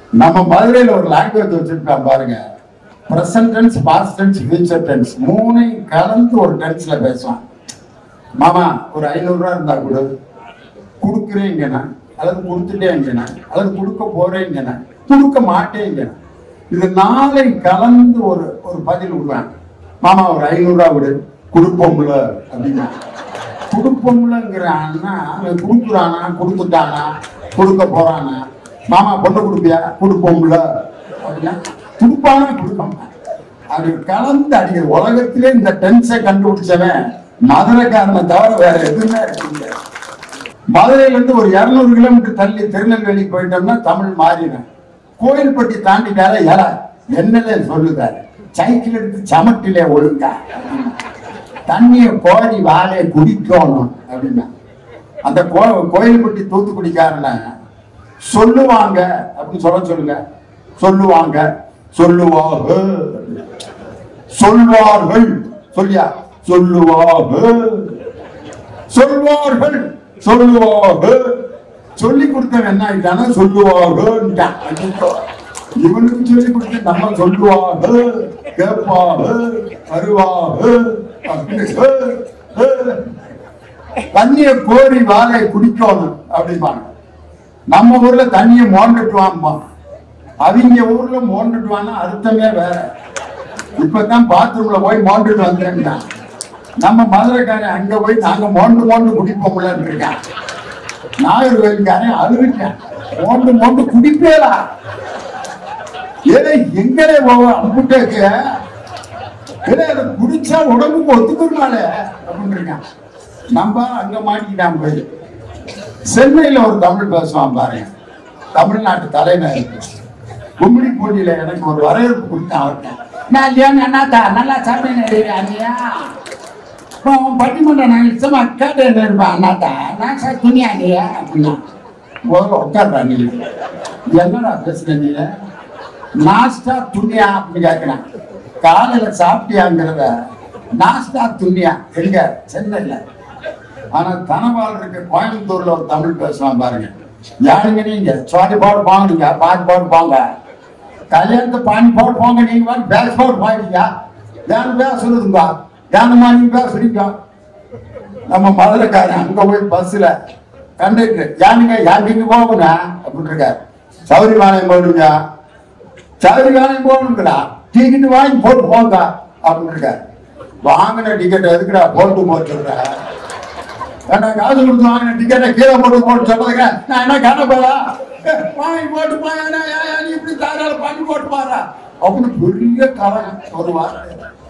நம்ம மதுரையில ஒரு லாங்குவேஜ் வச்சிருக்கான் பாருங்க present tense past tense future tense மூணையும் கலந்து ஒரு டென்ஸ்ல பேசுவான் மாமா ஒரு ஐநூறு ரூபா இருந்தா கொடு கொடுக்குறேங்கண்ணா அல்லது கொடுத்துட்டேங்கண்ணா அல்லது கொடுக்க போறேங்கண்ணா கொடுக்க மாட்டேங்கண்ணா இது நாளை கலந்து ஒரு ஒரு பதில் விடுவேன் மாமா ஒரு ஐநூறு ரூபா விடு கொடுப்போம்ல அப்படின்னா கொடுப்போம்லங்கிறான்னா அவன் கொடுக்குறானா கொடுத்துட்டானா கொடுக்க போறானா மாமா பொண்ணு கொடுப்பியா கொடுப்போம்ல அப்படின்னா கொடுப்பானா கொடுப்பான் அது கலந்து அடிக்கிற உலகத்திலே இந்த டென்ஸை கண்டுபிடிச்சவன் மதுரைக்காரனை தவிர வேற எதுவுமே இருக்க முடியாது மதுரையில இருந்து ஒரு இருநூறு கிலோமீட்டர் தள்ளி திருநெல்வேலி போயிட்டோம்னா தமிழ் மாறிடும் கோயில்பட்டி தாண்டிட்டார எல என்னலே சொல்லுதாரு சைக்கிள் எடுத்து சமட்டிலே ஒழுங்கா தண்ணிய கோடி வாழை குடிக்கணும் அப்படின்னா அந்த கோ கோயில்பட்டி தூத்துக்குடிக்காரனை சொல்லுவாங்க அப்படின்னு சொல்ல சொல்லுங்க சொல்லுவாங்க சொல்லுவாங்க சொல்வார்கள் சொல்லியா சொல்லுவார்கள் சொல்வார்கள் சொல்லுவார்கள் சொல்லி கொடுத்தவன் என்ன ஆயிட்டானா சொல்லுவாங்கன்ட்டான் ஐயோ, இவனுக்கு சொல்லி கொடுத்து நம்ம சொல்லுவாங்க கேட்பாங்க வருவாங்க அப்படின்னு ஏ, ஏ. தண்ணிய கோரி வாழை குடிக்கணும் அப்படிம்பாங்க நம்ம ஊர்ல தண்ணிய மோண்டுட்டு வாம்பா அவங்க ஊர்ல மோண்டுட்டு வானா அர்த்தமே வேற இப்பதான் பாத்ரூம்ல போய் மோண்டுட்டு வந்துட்டேன் நம்ம மதுரைக்காரன் அங்க போய் நாங்க மோண்டு மோண்டு குடிப்போம்லன்னு இருக்கேன் நாகர்கோயில்காரன் அழுவிட்டேன் மோண்டு மோண்டு குடிப்பேலா ஏதே எங்களே போவோம் அம்புட்டேக்கு ஏதே அதை குடிச்சா உடம்புக்கு ஒத்துக்குருமாலே அப்படின்னு இருக்கான் நம்ம அங்க மாட்டிக்கிட்டான் போய் சென்னையில ஒரு தமிழ் பேசுவான் பாருங்க தமிழ்நாட்டு தலைநகர் கும்மிடி போட்டியில எனக்கு ஒரு வரவேற்பு கொடுத்தான் அவர்கிட்ட நான் இல்லையா அண்ணாத்தா நல்லா சாப்பிட்டேன் அண்ணியா இப்போ உன் பட்டிமன்றம் நான் நிச்சயமா கேட்டேன் இருப்பேன் அண்ணாத்தா நான் சார் துணியா இல்லையா அப்படின்னா முதல்ல உட்கார்றா நீ என்னடா பேசுற நீ நாஸ்டா துணியா அப்படின்னு கேட்கிறேன் காலையில சாப்பிட்டியாங்கிறத நாஸ்டா துணியா எங்க சென்னையில ஆனா தனபால் இருக்க கோயம்புத்தூர்ல ஒரு தமிழ் பேசுவான் பாருங்க யாருங்க நீங்க சாரி போட்டு போங்க நீங்க பாட்டு போட்டு போங்க கல்யாணத்தை பானி போட்டு போங்க நீங்க வந்து பேச போட்டு போயிட்டீங்க யாரும் பேசுறதுங்க யாருமா நீங்க பேசுறீங்க நம்ம மதுரைக்காரன் அங்க போய் பஸ்ல கண்டக்டர் யாருங்க யாருங்க போகணும் அப்படின்னு இருக்காரு சௌரி மாநிலம் போடுங்க சௌரி மாநிலம் போகணுங்களா டிக்கெட் வாங்கி போட்டு போங்க அப்படின்னு இருக்காரு வாங்கின டிக்கெட் எதுக்குடா போட்டு போட்டுற ஏன்னா காசு கொடுத்து வாங்கின டிக்கெட்டை கீழே போட்டு போட்டு சொல்றதுங்க நான் என்ன கண்ண போதா வாங்கி போட்டு போயா நீ இப்படி தாராள பண்ணி போட்டு பாரா அப்படின்னு பெரிய கலகம் ஒரு வார்த்தை